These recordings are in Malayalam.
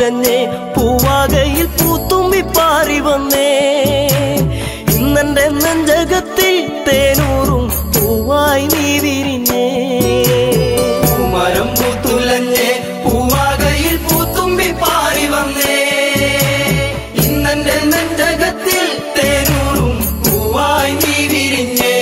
പൂത്തുലഞ്ഞേ പൂവാകയിൽ പൂത്തുമ്പി പാറി വന്നേ ഇന്നെന്റെ നെഞ്ചകത്തിൽ തേനൂറും പൂവായി നീ വിരിഞ്ഞേ പൂമരം പൂത്തുലഞ്ഞേ പൂവാകയിൽ പൂത്തുമ്പി പാറി വന്നേ ഇന്നെന്റെ നെഞ്ചകത്തിൽ തേനൂറും പൂവായി നീ വിരിഞ്ഞേ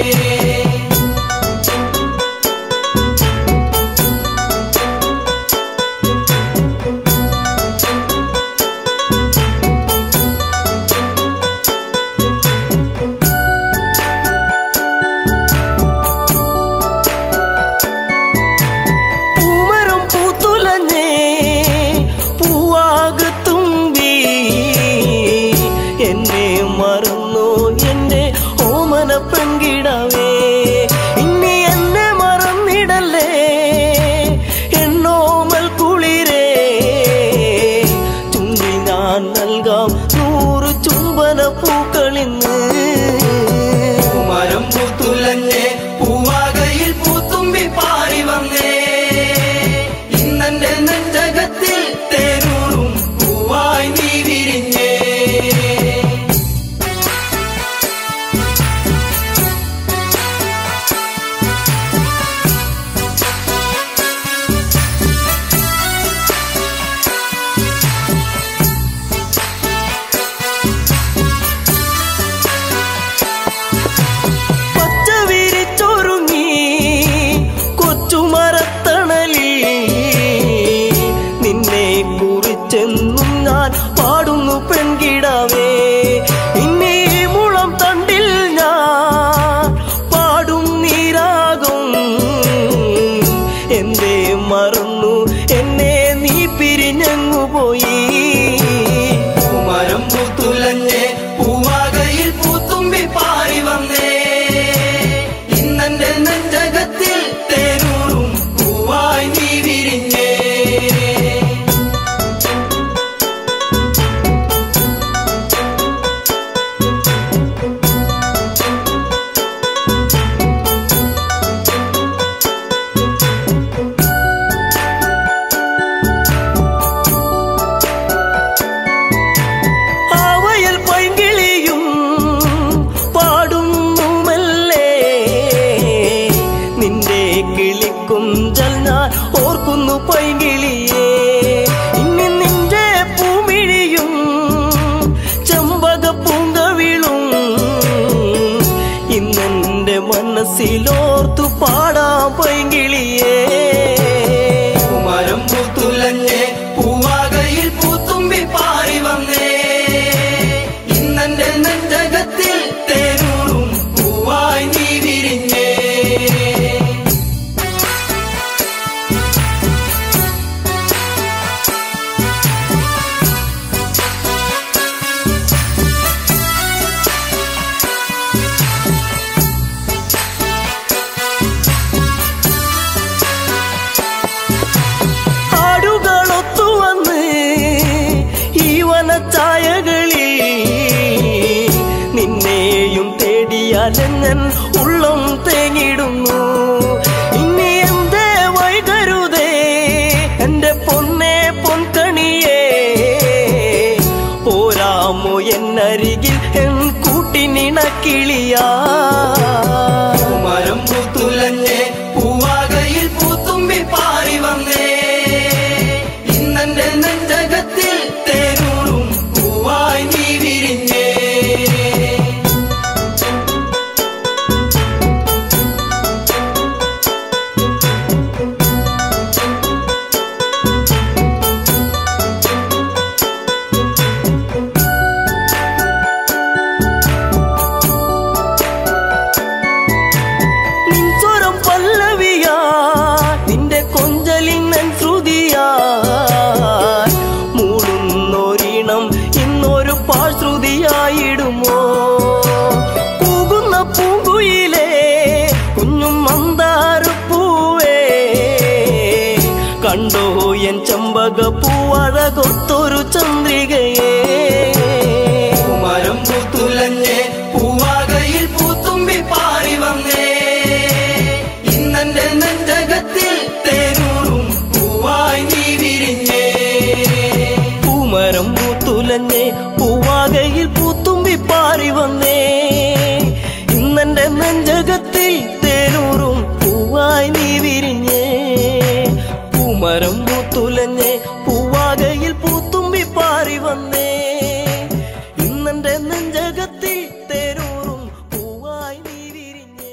പൂമരം പൂത്തുലഞ്ഞേ പൂവാകത്തുമ്പി എന്നെ മറന്നു എന്റെ ഓമന പെങ്കിടവേ ഇനി എന്നെ മറന്നിടല്ലേ എന്നോമൽ കുളിരേ ചുണ്ടിൽ ഞാൻ നൽകാം നൂറ് ചുംബന പൂക്കളിന്ന് പൂമരം പൂത്തുലഞ്ഞേ പൂവാകയിൽ പൂത്തുമ്പി പാറി വന്നേ ഇന്നെന്റെ നെഞ്ചകത്തിൽ തേനൂറും പൂവായി നീ വിരിഞ്ഞേ പച്ച വിരിച്ചൊരുങ്ങി കൊച്ചുമരത്തണലിൽ നിന്നെ കുറിച്ചെന്നും ഞാൻ പാടുന്നു പെൺകിടാവേ ഇനി ഈ മുളം തണ്ടിൽ ഞാൻ പാടും നീരാകും എന്തേ മറന്നു എന്നെ നീ പിരിഞ്ഞങ്ങു പോയി പൂമരം പൂത്തുലഞ്ഞേ പൂവാകയിൽ പൂത്തുമ്പി പാറി വന്നേ ഇന്നെന്റെ നെഞ്ചകത്തിൽ തേനൂറും പൂവായി നീ വിരിഞ്ഞേ ആവയൽ പൈങ്കിളിയും പാടുന്നുമല്ലേ നിന്റെ കിളിക്കുഞ്ചൽ ഞാൻ ഓർക്കുന്നു പൈങ്കിളിയേ ഇനി നിന്റെ പൂമിഴിയും ചെമ്പക പൂങ്കവിളും ഇന്നെന്റെ മനസ്സിലോർത്തു പാടാം പൈങ്കിളിയേ പൂമരം പൂത്തുലഞ്ഞേ പൂവാകയിൽ പൂത്തുമ്പി പാറി വന്നേ ഇന്നെന്റെ നെഞ്ചകത്തിൽ തേനൂറും പൂവായി നീ വിരിഞ്ഞേ ആടുകളൊത്തു വന്ന് ഈ വനച്ചായകളിൽ നിന്നെയും തേടിയാലങ്ങൻ ഉള്ളം തേങ്ങിടുന്നു ഇനി എന്തേ വൈകരുതേ എന്റെ പൊന്നെ പൊൻകണിയേ പോരാമോ എന്നരികിൽ എൻ കൂട്ടിനിണക്കിളിയാ പൂമരം പൂത്തുലഞ്ഞേ പൂവാകയിൽ പൂത്തുമ്പി പാറി വന്നേ ഇന്നെന്റെ നെഞ്ചകത്തിൽ തേനൂറും പൂവായി നീ വിരിഞ്ഞേ നിൻസ്വരം പല്ലവിയാ നിന്റെ കൊഞ്ചലിന്നൻ ശ്രുതിയാ മൂടുന്നൊരീണം ഇന്നൊരു പാഴ്ശ്രുതിയായിടുമോ കൂകുന്ന പൂങ്കുയിലേ കുഞ്ഞും മന്ദാരപ്പൂവേ കണ്ടോ എൻ ചമ്പക പൂവഴകൊത്തൊരു ചന്ദ്രികയേ പൂമരം പൂത്തുലഞ്ഞേ പൂവാകയിൽ പൂത്തുമ്പി പാറി വന്നേ ഇന്നെന്റെ നെഞ്ചകത്തിൽ തേനൂറും പൂവായി നീ വിരിഞ്ഞേ പൂമരം പൂത്തുലഞ്ഞേ പൂവാകയിൽ പൂത്തുമ്പി പാറി വന്നേ ഇന്നെന്റെ നെഞ്ചകത്തിൽ തേരൂറും പൂവായി നീ വിരിഞ്ഞേ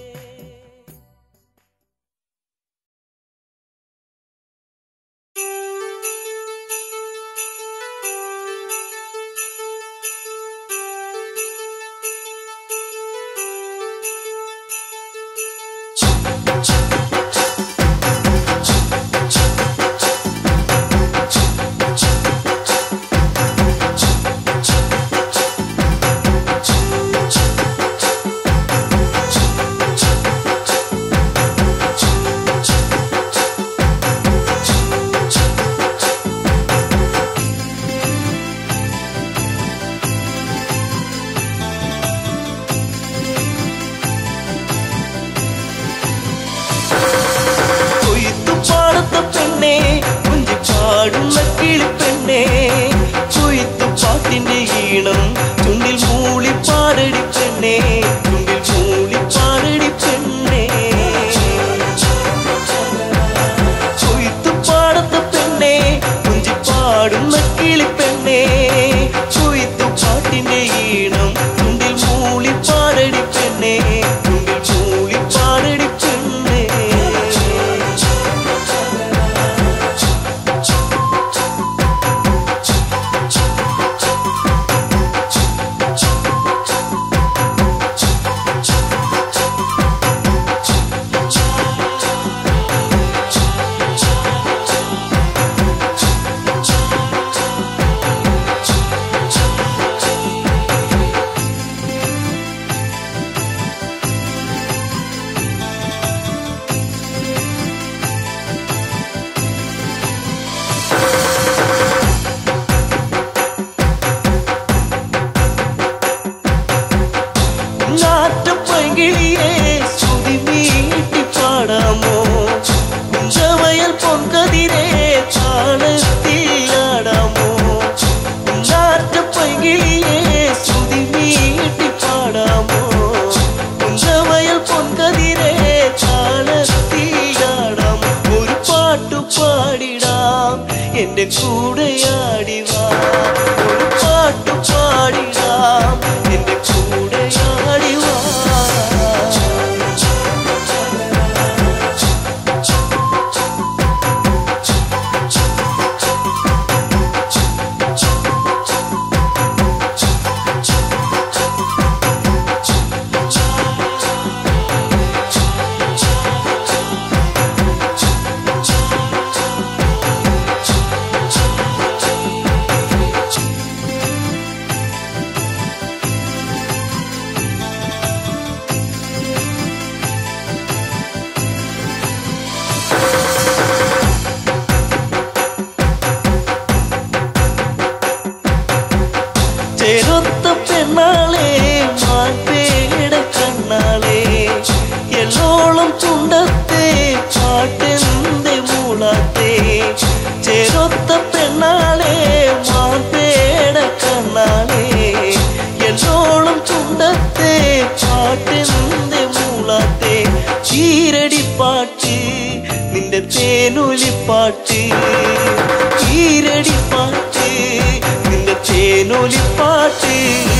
കൊയ്ത്തു പാടത്ത പെണ്ണേ കുഞ്ചി പാടുന്ന കിളിപ്പെണ്ണേ കൊയ്ത്തു പാട്ടിന്റെ ഈണം ചുണ്ടിൽ മൂളി പാടടി പെണ്ണേ ചുണ്ടിൽ മൂളി പാടടി പെണ്ണേ കൊയ്ത്തു പാടത്ത പെണ്ണേ കുഞ്ചി പാടുന്ന കിളിപ്പെണ്ണേ കൊയ്ത്തു പാട്ടിന്റെ ഈണം ചുണ്ടിൽ മൂളി പാടടി പെണ്ണേ ചുണ്ടിൽ മൂളി പാടടി പെണ്ണേ നാട്ടുപൈകിളിയെ സ്തുതി നീട്ടി പാടാമോ കുഞ്ചവയൽ പൊൻകതിരെ താളത്തിലാടാമോ നാട്ടുപൈകിളിയെ സ്തുതി നീട്ടി പാടാമോ കുഞ്ചവയൽ പൊൻകതിരെ താളത്തിലാടാം ഒരു പാട്ടു പാടിടാം എന്റെ കൂടെയാടിവാ ഒരു പാട്ടു പാടിടാം എന്റെ കൂടെയാടിവാ ചെറുത്ത പെണ്ണാളെ മാൻപേട കണ്ണാളെ എല്ലോളം ചുണ്ടത്തെ പാട്ടെന്തെ മൂളാത്തെ ചെറുത്ത പെണ്ണാളെ മാൻപേട കണ്ണാളെ എല്ലോളം ചുണ്ടത്തെ പാട്ടെന്തെ മൂളാത്തെ ചീരടി പാട്ട് നിന്റെ തേനൊലിപ്പാട്ട് ചീരടി പാട്ട് നിന്റെ തേനൊലിപ്പാട്ട്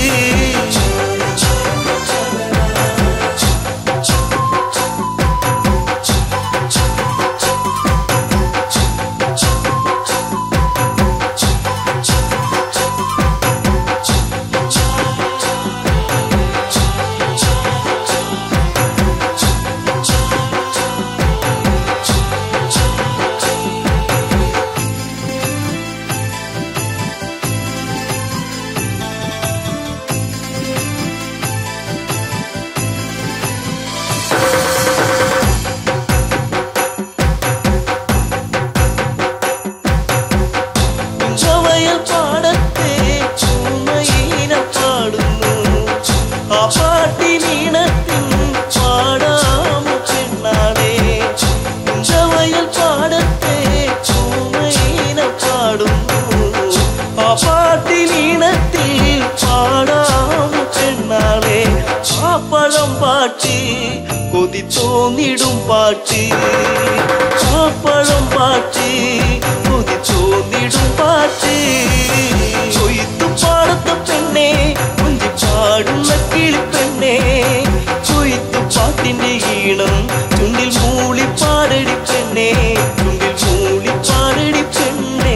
കുഞ്ചവയൽ പാടത്തെ ചുമയിന പാടുന്നു ആ പാട്ടിനീണത്തിൻ പാടാമു പെണ്ണാളെ കുഞ്ചവയൽ പാടത്തെ ചുമയിന പാടുന്നു ആ പാട്ടിനീണത്തിൽ പാടാമു പെണ്ണാളെ ആ പഴം പാട്ട് കൊതി തോന്നിടും പാട്ട് ആ പഴം പാട്ട് കാറ്റ് കൊതി തോന്നിടും പാട്ട് കൊയ്ത്തു പാടത്ത പെണ്ണെ കുഞ്ചി പാടുന്ന കിളിപ്പെണ്ണെ കൊയ്ത്തു പാട്ടിന്റെ ഈണം ചുണ്ടിൽ മൂളി പാടടി പെണ്ണെ ചുണ്ടിൽ മൂളി പാടടി പെണ്ണെ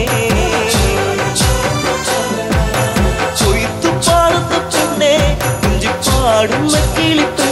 കൊയ്ത്തു പാടത്ത പെണ്ണെ കുഞ്ചി പാടുന്ന കിളിപ്പെണ്ണെ